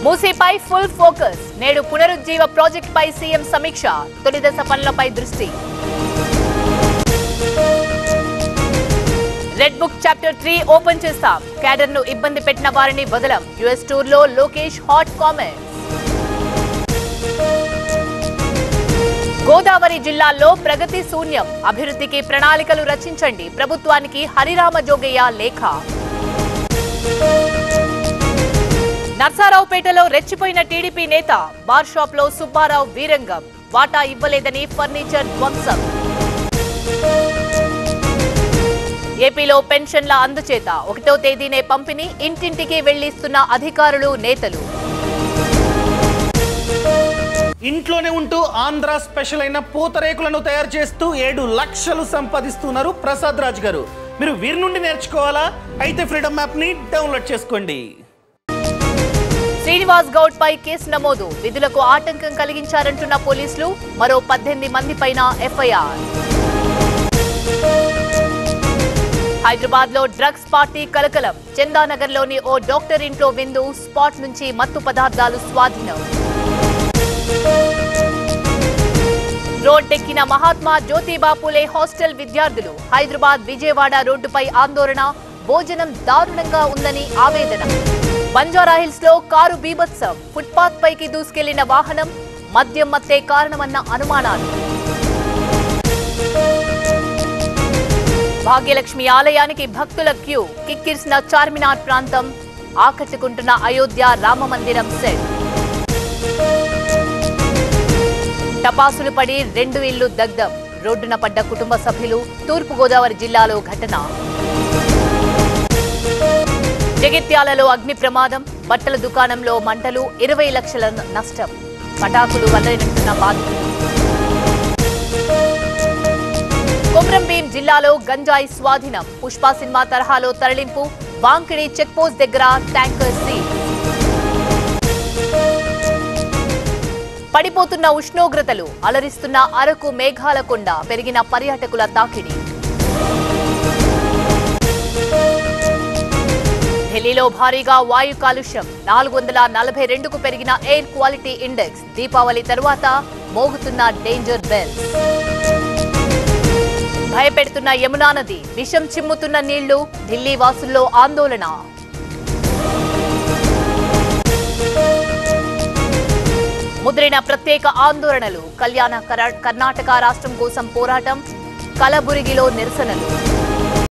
మూసీపై full focus నేడు పునరుజ్జీవ project పై CM సమీక్ష తొలి దశ పనులపై దృష్టి red book chapter three open చేస్తాం క్యాడర్ ను ఇబ్బంది పెట్టిన వారిని వదలం యుఎస్ టూర్ లో లోకేష్ హాట్ కామెంట్స్ గోదావరి జిల్లాల్లో ప్రగతి శూన్యం అభివృద్ధికి ప్రణాళికలు రచించండి ప్రభుత్వానికి హరిరామ జోగయ్య లేఖ నర్సారావుపేటలో రెచ్చిపోయిన టీడీపీ నేత బార్ షాప్ లో సుబ్బారావు వీరంగం వాటా ఇవ్వలేదని ఫర్నిచర్ ధ్వంసం ఏపీలో పెన్షన్ల అందుచేత ఒకటో తేదీనే పంపిణీ ఇంటింటికి వెళ్లిస్తున్న అధికారులు నేతలు ఇంట్లోనే ఉంటూ ఆంధ్ర స్పెషల్ అయిన పూతరేకులను తయారు చేస్తూ ఏడు లక్షలు సంపాదిస్తున్నారు ప్రసాద్ రాజ్ గారు మీరు వీరి నుండి నేర్చుకోవాలా అయితే ఫ్రీడమ్ యాప్ని డౌన్లోడ్ చేసుకోండి శ్రీనివాస్ గౌడ్ పై కేసు నమోదు విధులకు ఆటంకం కలిగించారంటున్న పోలీసులు మరో పద్దెనిమిది మంది పైన ఎఫ్ఐఆర్ హైదరాబాద్ లో డ్రగ్స్ పార్టీ కలకలం చందానగర్లోని ఓ డాక్టర్ ఇంట్లో విందు స్పాట్ నుంచి మత్తు పదార్థాలు స్వాధీనం రోడ్డెక్కిన మహాత్మా జ్యోతిబా పూలే హాస్టల్ విద్యార్థులు హైదరాబాద్ విజయవాడ రోడ్డుపై ఆందోళన భోజనం దారుణంగా ఉందని ఆవేదన బంజారాహిల్స్ లో కారు బీభత్సం ఫుట్పాత్ పైకి దూసుకెళ్లిన వాహనం మద్యం మత్తే కారణమన్న అనుమానాలు భాగ్యలక్ష్మి ఆలయానికి భక్తుల క్యూ కిక్కిరిసిన చార్మినార్ ప్రాంతం ఆకట్టుకుంటున్న అయోధ్య రామ మందిరం సెట్ టపాసులు పడి రెండు ఇళ్లు దగ్ధం రోడ్డున పడ్డ కుటుంబ సభ్యులు తూర్పుగోదావరి జిల్లాలో ఘటన జగిత్యాలలో అగ్ని ప్రమాదం బట్టల దుకాణంలో మంటలు ఇరవై లక్షల నష్టం పటాకులు వల్లనంటున్న బాధితులు కొమ్రంభీం జిల్లాలో గంజాయి స్వాధీనం పుష్ప సినిమా తరహాలో తరలింపు వాంకిడి చెక్ పోస్ట్ దగ్గర ట్యాంకర్ సీజ్ పడిపోతున్న ఉష్ణోగ్రతలు అలరిస్తున్న అరకు మేఘాల కొండ పెరిగిన పర్యాటకుల తాకిడి ఢిల్లీలో భారీగా వాయు కాలుష్యం నాలుగు వందల నలభై రెండుకు పెరిగిన ఎయిర్ క్వాలిటీ ఇండెక్స్ దీపావళి తర్వాత మోగుతున్న డేంజర్ బెల్ భయపెడుతున్న యమునా నది విషం చిమ్ముతున్న నీళ్లు ఢిల్లీ వాసుల్లో ఆందోళన ముద్రిన ప్రత్యేక ఆందోళనలు కళ్యాణ కర- కర్ణాటక రాష్ట్రం కోసం పోరాటం కలబురిగిలో నిరసనలు